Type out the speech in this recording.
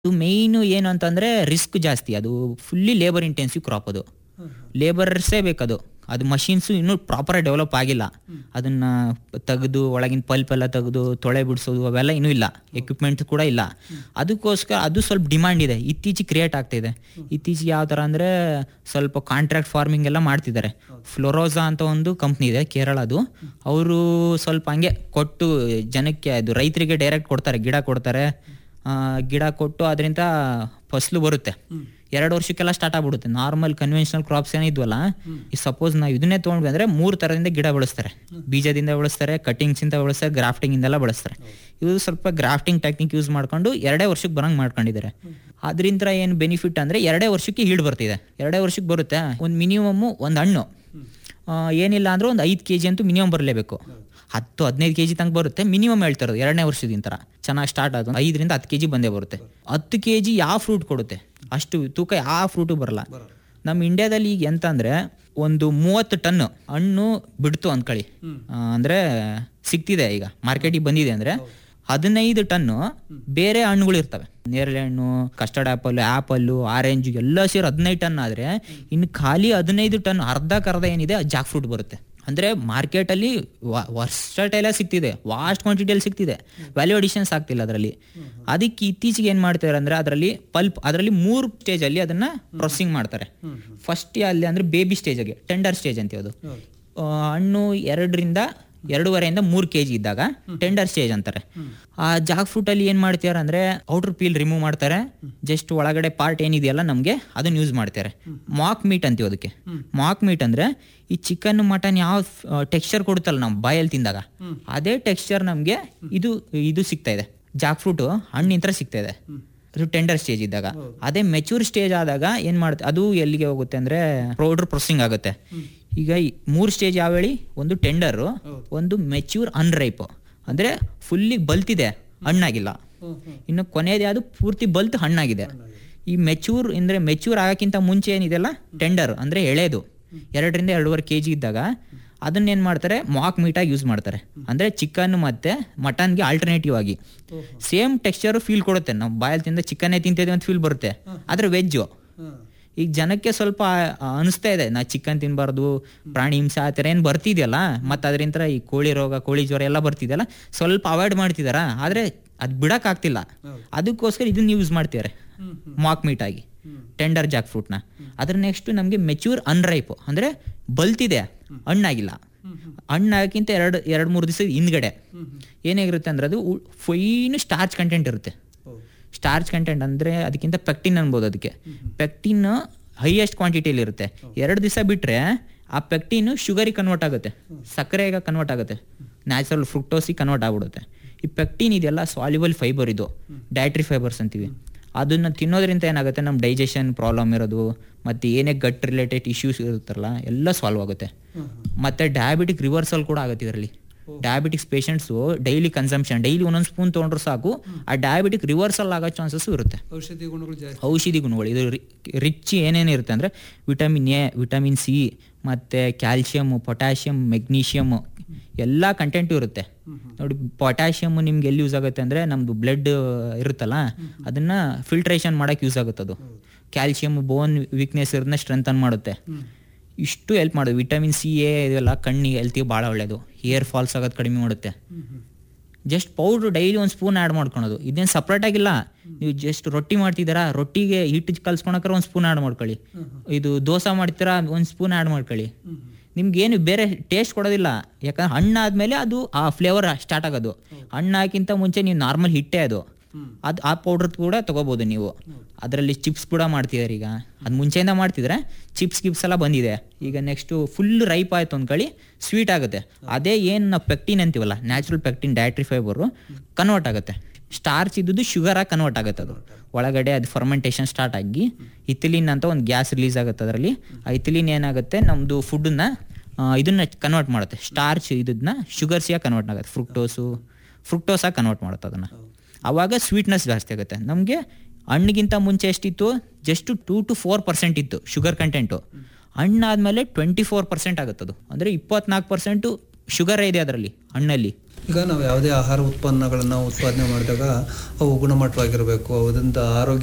ಇದು ಮೇಯ್ನು ಏನು ಅಂತಂದ್ರೆ ರಿಸ್ಕ್ ಜಾಸ್ತಿ ಅದು ಫುಲ್ಲಿ ಲೇಬರ್ ಇಂಟೆನ್ಸಿವ್ ಕ್ರಾಪ್ ಅದು ಲೇಬರ್ಸೇ ಬೇಕದು ಅದು ಮಷಿನ್ಸು ಇನ್ನೂ ಪ್ರಾಪರ್ ಡೆವಲಪ್ ಆಗಿಲ್ಲ ಅದನ್ನ ತೆಗೆದು ಒಳಗಿನ ಪಲ್ಪ್ ಎಲ್ಲ ತೆಗೆದು ತೊಳೆ ಬಿಡಿಸೋದು ಅವೆಲ್ಲ ಇನ್ನೂ ಇಲ್ಲ ಎಕ್ವಿಪ್ಮೆಂಟ್ ಕೂಡ ಇಲ್ಲ ಅದಕ್ಕೋಸ್ಕರ ಅದು ಸ್ವಲ್ಪ ಡಿಮಾಂಡ್ ಇದೆ ಇತ್ತೀಚೆಗೆ ಕ್ರಿಯೇಟ್ ಆಗ್ತಿದೆ ಇತ್ತೀಚೆಗೆ ಯಾವ ಥರ ಅಂದರೆ ಸ್ವಲ್ಪ ಕಾಂಟ್ರಾಕ್ಟ್ ಫಾರ್ಮಿಂಗ್ ಎಲ್ಲ ಮಾಡ್ತಿದ್ದಾರೆ ಫ್ಲೋರೋಸಾ ಅಂತ ಒಂದು ಕಂಪ್ನಿ ಇದೆ ಕೇರಳದು ಅವರು ಸ್ವಲ್ಪ ಹಂಗೆ ಕೊಟ್ಟು ಜನಕ್ಕೆ ಅದು ರೈತರಿಗೆ ಡೈರೆಕ್ಟ್ ಕೊಡ್ತಾರೆ ಗಿಡ ಕೊಡ್ತಾರೆ ಆ, ಗಿಡ ಕೊಟ್ಟು ಅದರಿಂದ ಫಸಲು ಬರುತ್ತೆ ಎರಡು ವರ್ಷಕ್ಕೆಲ್ಲ ಸ್ಟಾರ್ಟ್ ಆಗ್ಬಿಡುತ್ತೆ ನಾರ್ಮಲ್ ಕನ್ವೆನ್ಷನಲ್ ಕ್ರಾಪ್ಸ್ ಏನಿದ್ವಲ್ಲ ಈ ಸಪೋಸ್ ನಾವು ಇದನ್ನೇ ತೊಗೊಂಡ್ವಿ ಅಂದ್ರೆ ಮೂರು ಥರದಿಂದ ಗಿಡ ಬೆಳೆಸ್ತಾರೆ ಬೀಜದಿಂದ ಬೆಳೆಸ್ತಾರೆ ಕಟಿಂಗ್ಸ್ ಇಂದ ಬೆಳೆಸ್ತಾರೆ ಗ್ರಾಫ್ಟಿಂಗ್ ಇಂದೆಲ್ಲ ಬೆಳೆಸ್ತಾರೆ ಇವು ಸ್ವಲ್ಪ ಗ್ರಾಫ್ಟಿಂಗ್ ಟೆಕ್ನಿಕ್ ಯೂಸ್ ಮಾಡ್ಕೊಂಡು ಎರಡೇ ವರ್ಷಕ್ಕೆ ಬರಂಗ್ ಮಾಡ್ಕೊಂಡಿದ್ದಾರೆ ಅದರಿಂದ ಏನು ಬೆನಿಫಿಟ್ ಅಂದ್ರೆ ಎರಡೇ ವರ್ಷಕ್ಕೆ ಹೀಡ್ ಬರ್ತಿದೆ ಎರಡೇ ವರ್ಷಕ್ಕೆ ಬರುತ್ತೆ ಒಂದು ಮಿನಿಮಮ್ ಒಂದು ಹಣ್ಣು ಆ, ಏನಿಲ್ಲ ಅಂದ್ರೆ ಒಂದು ಐದು ಕೆ ಜಿ ಅಂತೂ ಮಿನಿಮಮ್ ಬರಲೇಬೇಕು ಹತ್ತು ಹದಿನೈದು ಕೆ ಜಿ ತನಕ ಬರುತ್ತೆ ಮಿನಿಮಮ್ ಹೇಳ್ತಾರೆ ಎರಡನೇ ವರ್ಷದಿಂದ ಥರ ಚೆನ್ನಾಗಿ ಸ್ಟಾರ್ಟ್ ಆಗೋದು ಐದರಿಂದ ಹತ್ತು ಕೆ ಜಿ ಬಂದೇ ಬರುತ್ತೆ ಹತ್ತು ಕೆ ಜಿ ಯಾವ ಫ್ರೂಟ್ ಕೊಡುತ್ತೆ ಅಷ್ಟು ತೂಕ ಯಾವ ಫ್ರೂಟು ಬರಲ್ಲ ನಮ್ಮ ಇಂಡಿಯಾದಲ್ಲಿ ಈಗ ಎಂತ ಅಂದ್ರೆ ಒಂದು ಮೂವತ್ತು ಟನ್ ಹಣ್ಣು ಬಿಡ್ತು ಅಂದ್ಕೊಳ್ಳಿ ಆ, ಅಂದ್ರೆ ಸಿಗ್ತಿದೆ ಈಗ ಮಾರ್ಕೆಟಿಗೆ ಬಂದಿದೆ ಅಂದ್ರೆ ಹದಿನೈದು ಟನ್ನು ಬೇರೆ ಹಣ್ಣುಗಳು ಇರ್ತವೆ ನೇರಳೆ ಹಣ್ಣು ಕಸ್ಟರ್ಡ್ ಆಪಲ್ ಆಪಲ್ ಆರೆಂಜ್ ಎಲ್ಲ ಸೇರಿ ಹದಿನೈದು ಟನ್ ಆದ್ರೆ ಇನ್ನು ಖಾಲಿ ಹದಿನೈದು ಟನ್ ಅರ್ಧಕ್ಕರ್ಧ ಏನಿದೆ ಜಾಕ್ ಫ್ರೂಟ್ ಬರುತ್ತೆ ಅಂದ್ರೆ ಮಾರ್ಕೆಟ್ ಅಲ್ಲಿ ವರ್ಸಟೈಲ ಸಿಗ್ತಿದೆ ವಾಸ್ಟ್ ಕ್ವಾಂಟಿಟಿಯಲ್ಲಿ ಸಿಗ್ತಿದೆ ವ್ಯಾಲ್ಯೂ ಅಡಿಷನ್ಸ್ ಆಗ್ತಿಲ್ಲ ಅದರಲ್ಲಿ ಅದಕ್ಕೆ ಇತ್ತೀಚೆಗೆ ಏನ್ ಮಾಡ್ತಾರೆ ಅಂದ್ರೆ ಅದರಲ್ಲಿ ಪಲ್ಪ್ ಅದರಲ್ಲಿ ಮೂರು ಸ್ಟೇಜ್ ಅಲ್ಲಿ ಅದನ್ನ ಪ್ರೊಸೆಸಿಂಗ್ ಮಾಡ್ತಾರೆ ಫಸ್ಟ್ ಅಲ್ಲಿ ಅಂದ್ರೆ ಬೇಬಿ ಸ್ಟೇಜ್ಗೆ ಟೆಂಡರ್ ಸ್ಟೇಜ್ ಅಂತೀವಿ ಅದು ಆ, ಹಣ್ಣು ಎರಡರಿಂದ ಎರಡೂವರೆಯಿಂದ ಮೂರು ಕೆ ಜಿ ಇದ್ದಾಗ ಟೆಂಡರ್ ಸ್ಟೇಜ್ ಅಂತಾರೆ ಆ ಜಾಕ್ ಫ್ರೂಟ್ ಅಲ್ಲಿ ಏನ್ ಮಾಡ್ತಾರೆ ಅಂದ್ರೆ ಔಟರ್ ಪೀಲ್ ರಿಮೂವ್ ಮಾಡ್ತಾರೆ ಜಸ್ಟ್ ಒಳಗಡೆ ಪಾರ್ಟ್ ಏನಿದೆಯಲ್ಲ ನಮ್ಗೆ ಅದನ್ನ ಯೂಸ್ ಮಾಡ್ತಾರೆ ಮಾಕ್ ಮೀಟ್ ಅಂತೀವಿ ಅದಕ್ಕೆ ಮಾಕ್ ಮೀಟ್ ಅಂದ್ರೆ ಈ ಚಿಕನ್ ಮಟನ್ ಯಾವ ಟೆಕ್ಸ್ಚರ್ ಕೊಡುತ್ತಲ್ಲ ನಾವು ಬಾಯಲ್ಲಿ ತಿಂದಾಗ ಅದೇ ಟೆಕ್ಸ್ಚರ್ ನಮ್ಗೆ ಇದು ಇದು ಸಿಗ್ತಾ ಇದೆ ಜಾಕ್ ಫ್ರೂಟ್ ಹಣ್ಣಿನ ಸಿಗ್ತಾ ಇದೆ ಅದು ಟೆಂಡರ್ ಸ್ಟೇಜ್ ಇದ್ದಾಗ ಅದೇ ಮೆಚೂರ್ ಸ್ಟೇಜ್ ಆದಾಗ ಏನ್ ಮಾಡುತ್ತೆ ಅದು ಎಲ್ಲಿಗೆ ಹೋಗುತ್ತೆ ಅಂದ್ರೆ ಪೌಡರ್ ಪ್ರೊಸೆಸಿಂಗ್ ಆಗುತ್ತೆ ಈಗ ಈ ಮೂರು ಸ್ಟೇಜ್ ಯಾವ ಹೇಳಿ ಒಂದು ಟೆಂಡರ್ ಒಂದು ಮೆಚ್ಯೂರ್ ಅನ್ರೈಪ್ ಅಂದ್ರೆ ಫುಲ್ಲಿ ಬಲ್ತಿದೆ ಹಣ್ಣಾಗಿಲ್ಲ ಇನ್ನು ಕೊನೆಯದು ಯಾವುದು ಪೂರ್ತಿ ಬಲ್ತ್ ಹಣ್ಣಾಗಿದೆ ಈ ಮೆಚೂರ್ ಅಂದ್ರೆ ಮೆಚೂರ್ ಆಗಕ್ಕಿಂತ ಮುಂಚೆ ಏನಿದೆಲ್ಲ ಟೆಂಡರ್ ಅಂದ್ರೆ ಎಳೆದು ಎರಡರಿಂದ ಎರಡೂವರೆ ಕೆ ಜಿ ಇದ್ದಾಗ ಅದನ್ನೇನ್ ಮಾಡ್ತಾರೆ ಮಾಕ್ ಮೀಟಾಗಿ ಯೂಸ್ ಮಾಡ್ತಾರೆ ಅಂದ್ರೆ ಚಿಕನ್ ಮತ್ತೆ ಮಟನ್ಗೆ ಆಲ್ಟರ್ನೇಟಿವ್ ಆಗಿ ಸೇಮ್ ಟೆಕ್ಸ್ಚರ್ ಫೀಲ್ ಕೊಡುತ್ತೆ ನಾವು ಬಾಯಲ್ಲಿ ತಿಂದ ಚಿಕನ್ನೇ ತಿಂತಿದ್ದೀವಿ ಅಂತ ಫೀಲ್ ಬರುತ್ತೆ ಆದ್ರೆ ವೆಜ್ಜು ಈಗ ಜನಕ್ಕೆ ಸ್ವಲ್ಪ ಆ, ಅನಿಸ್ತಾ ಇದೆ ನಾ ಚಿಕನ್ ತಿನ್ಬಾರ್ದು ಪ್ರಾಣಿ ಹಿಂಸೆ ಆ ಥರ ಏನು ಬರ್ತಿದೆಯಲ್ಲ ಮತ್ತೆ ಅದರಿಂದ ಈ ಕೋಳಿ ರೋಗ ಕೋಳಿ ಜ್ವರ ಎಲ್ಲ ಬರ್ತಿದೆಯಲ್ಲ ಸ್ವಲ್ಪ ಅವಾಯ್ಡ್ ಮಾಡ್ತಿದಾರ ಆದ್ರೆ ಅದು ಬಿಡಕ್ ಆಗ್ತಿಲ್ಲ ಅದಕ್ಕೋಸ್ಕರ ಇದನ್ನ ಯೂಸ್ ಮಾಡ್ತಿದ್ದಾರೆ ಮಾಕ್ ಮೀಟ್ ಆಗಿ ಟೆಂಡರ್ ಜಾಕ್ ಫ್ರೂಟ್ನ ಅದ್ರ ನೆಕ್ಸ್ಟ್ ನಮಗೆ ಮೆಚ್ಯೂರ್ ಅನ್ರೈಪ್ ಅಂದ್ರೆ ಬಲ್ತಿದೆ ಹಣ್ಣಾಗಿಲ್ಲ ಹಣ್ಣಾಗಿಂತ ಎರಡು ಎರಡು ಮೂರು ದಿವಸ ಹಿಂದ್ಗಡೆ ಏನಾಗಿರುತ್ತೆ ಅಂದ್ರೆ ಅದು ಫೈನ್ ಸ್ಟಾರ್ಚ್ ಕಂಟೆಂಟ್ ಇರುತ್ತೆ ಸ್ಟಾರ್ಚ್ ಕಂಟೆಂಟ್ ಅಂದ್ರೆ ಅದಕ್ಕಿಂತ ಪೆಕ್ಟಿನ್ ಅನ್ಬೋದು ಅದಕ್ಕೆ ಪೆಕ್ಟಿನ್ ಹೈಯೆಸ್ಟ್ ಕ್ವಾಂಟಿಟಿಯಲ್ಲಿ ಇರುತ್ತೆ ಎರಡು ದಿವಸ ಬಿಟ್ರೆ ಆ ಪೆಕ್ಟಿನ್ ಶುಗರಿಗೆ ಕನ್ವರ್ಟ್ ಆಗುತ್ತೆ ಸಕ್ಕರೆಗೆ ಕನ್ವರ್ಟ್ ಆಗುತ್ತೆ ನ್ಯಾಚುರಲ್ ಫ್ರುಕ್ಟೋಸಿ ಕನ್ವರ್ಟ್ ಆಗ್ಬಿಡುತ್ತೆ ಈ ಪೆಕ್ಟಿನ್ ಇದೆಲ್ಲ ಸಾಲ್ಯುಬಲ್ ಫೈಬರ್ ಇದು ಡೈಟ್ರಿ ಫೈಬರ್ಸ್ ಅಂತೀವಿ ಅದನ್ನ ತಿನ್ನೋದ್ರಿಂದ ಏನಾಗುತ್ತೆ ನಮ್ಮ ಡೈಜೆಷನ್ ಪ್ರಾಬ್ಲಮ್ ಇರೋದು ಮತ್ತೆ ಏನೇ ಗಟ್ ರಿಲೇಟೆಡ್ ಇಶ್ಯೂಸ್ ಇರುತ್ತಲ್ಲ ಎಲ್ಲ ಸಾಲ್ವ್ ಆಗುತ್ತೆ ಮತ್ತೆ ಡಯಾಬಿಟಿಕ್ ರಿವರ್ಸಲ್ ಕೂಡ ಆಗುತ್ತೆ ಇದರಲ್ಲಿ diabetics patients daily consumption daily ಒಂದೊಂದು ಸ್ಪೂನ್ ತೊಗೊಂಡ್ರು ಸಾಕು ಆ ಡಯಾಬಿಟಿಕ್ ರಿವರ್ಸಲ್ ಆಗೋ ಚಾನ್ಸಸ್ ಇರುತ್ತೆ ಔಷಧಿ ಗುಣಗಳು ಜಾಸ್ತಿ ಔಷಧಿ ಗುಣಗಳು ಇದು ರಿಚ್ ಏನೇನು ಇರುತ್ತೆ ಅಂದರೆ ವಿಟಮಿನ್ ಎ ವಿಟಮಿನ್ ಸಿ ಮತ್ತು ಕ್ಯಾಲ್ಶಿಯಮ್ ಪೊಟ್ಯಾಷಿಯಮ್ ಮೆಗ್ನೀಷಿಯಮ್ ಎಲ್ಲ ಕಂಟೆಂಟು ಇರುತ್ತೆ ನೋಡಿ ಪೊಟ್ಯಾಷಿಯಮ್ ನಿಮ್ಗೆ ಎಲ್ಲಿ ಯೂಸ್ ಆಗುತ್ತೆ ಅಂದರೆ ನಮ್ಮದು ಬ್ಲಡ್ ಇರುತ್ತಲ್ಲ ಅದನ್ನು ಫಿಲ್ಟ್ರೇಷನ್ ಮಾಡೋಕ್ಕೆ ಯೂಸ್ ಆಗುತ್ತೆ ಅದು ಕ್ಯಾಲ್ಶಿಯಮ್ ಬೋನ್ ವೀಕ್ನೆಸ್ ಇರೋದನ್ನ ಸ್ಟ್ರೆಂಥನ್ ಮಾಡುತ್ತೆ ಇಷ್ಟು ಹೆಲ್ಪ್ ಮಾಡೋದು ವಿಟಮಿನ್ ಸಿ ಎ ಇದೆಲ್ಲ ಕಣ್ಣಿಗೆ ಹೆಲ್ತಿಗೆ ಭಾಳ ಒಳ್ಳೆಯದು ಹೇರ್ ಫಾಲ್ಸ್ ಆಗೋದು ಕಡಿಮೆ ಮಾಡುತ್ತೆ ಜಸ್ಟ್ ಪೌಡ್ರ್ ಡೈಲಿ ಒಂದು ಸ್ಪೂನ್ ಆ್ಯಡ್ ಮಾಡ್ಕೊಳೋದು ಇದೇನು ಸಪ್ರೇಟ್ ಆಗಿಲ್ಲ ನೀವು ಜಸ್ಟ್ ರೊಟ್ಟಿ ಮಾಡ್ತಿದ್ದೀರಾ ರೊಟ್ಟಿಗೆ ಹಿಟ್ಟು ಕಲ್ಸ್ಕೊಳಕ್ರೆ ಒಂದು ಸ್ಪೂನ್ ಆ್ಯಡ್ ಮಾಡ್ಕೊಳ್ಳಿ ಇದು ದೋಸೆ ಮಾಡ್ತೀರಾ ಒಂದು ಸ್ಪೂನ್ ಆ್ಯಡ್ ಮಾಡ್ಕೊಳ್ಳಿ ನಿಮ್ಗೇನು ಬೇರೆ ಟೇಸ್ಟ್ ಕೊಡೋದಿಲ್ಲ ಯಾಕಂದ್ರೆ ಹಣ್ಣಾದ್ಮೇಲೆ ಅದು ಆ ಫ್ಲೇವರ್ ಸ್ಟಾರ್ಟ್ ಆಗೋದು ಹಣ್ಣಾಗಿಂತ ಮುಂಚೆ ನೀವು ನಾರ್ಮಲ್ ಹಿಟ್ಟೆ ಅದು ಅದು ಆ ಪೌಡರ್ ಕೂಡ ತಗೋಬೋದು ನೀವು ಅದರಲ್ಲಿ ಚಿಪ್ಸ್ ಕೂಡ ಮಾಡ್ತಿದ್ದಾರೆ ಈಗ ಅದು ಮುಂಚೆಯಿಂದ ಮಾಡ್ತಿದ್ರೆ ಚಿಪ್ಸ್ ಗಿಪ್ಸ್ ಎಲ್ಲ ಬಂದಿದೆ ಈಗ ನೆಕ್ಸ್ಟ್ ಫುಲ್ ರೈಪ್ ಆಯ್ತು ಅಂದ್ಕೊಳ್ಳಿ ಸ್ವೀಟ್ ಆಗುತ್ತೆ ಅದೇ ಏನು ನಾವು ಪೆಕ್ಟಿನ್ ಅಂತೀವಲ್ಲ natural pectin dietary fibre convert ಆಗುತ್ತೆ ಸ್ಟಾರ್ಚ್ ಇದ್ದುದು ಶುಗರ್ ಆಗಿ ಕನ್ವರ್ಟ್ ಆಗುತ್ತೆ ಅದು ಒಳಗಡೆ ಅದು ಫರ್ಮೆಂಟೇಷನ್ ಸ್ಟಾರ್ಟ್ ಆಗಿ ಇಥಿಲಿನ್ ಅಂತ ಒಂದು ಗ್ಯಾಸ್ ರಿಲೀಸ್ ಆಗುತ್ತೆ ಅದರಲ್ಲಿ ಆ ಇಥಿಲಿನ್ ಏನಾಗುತ್ತೆ ನಮ್ಮದು ಫುಡ್ಡನ್ನ ಇದನ್ನ ಕನ್ವರ್ಟ್ ಮಾಡುತ್ತೆ ಸ್ಟಾರ್ಚ್ ಇದನ್ನ ಶುಗರ್ಸಿಯಾಗಿ ಕನ್ವರ್ಟ್ ಆಗುತ್ತೆ ಫ್ರುಕ್ಟೋಸು ಫ್ರುಕ್ಟೋಸಾಗಿ ಕನ್ವರ್ಟ್ ಮಾಡುತ್ತೆ ಅದನ್ನು ಆವಾಗ ಸ್ವೀಟ್ನೆಸ್ ಜಾಸ್ತಿ ಆಗುತ್ತೆ ನಮಗೆ ಹಣ್ಣಿಗಿಂತ ಮುಂಚೆ ಎಷ್ಟಿತ್ತು just two to four percent ಇತ್ತು ಶುಗರ್ ಕಂಟೆಂಟು ಹಣ್ಣಾದ್ಮೇಲೆ ಟ್ವೆಂಟಿ ಫೋರ್ ಪರ್ಸೆಂಟ್ ಆಗುತ್ತದು ಅಂದರೆ ಇಪ್ಪತ್ನಾಲ್ಕು ಪರ್ಸೆಂಟು ಶುಗರೇ ಇದೆ ಅದರಲ್ಲಿ ಹಣ್ಣಲ್ಲಿ ಈಗ ನಾವು ಯಾವುದೇ ಆಹಾರ ಉತ್ಪನ್ನಗಳನ್ನು ಉತ್ಪಾದನೆ ಮಾಡಿದಾಗ ಅವು ಗುಣಮಟ್ಟವಾಗಿರಬೇಕು ಅದರಿಂದ ಆರೋಗ್ಯ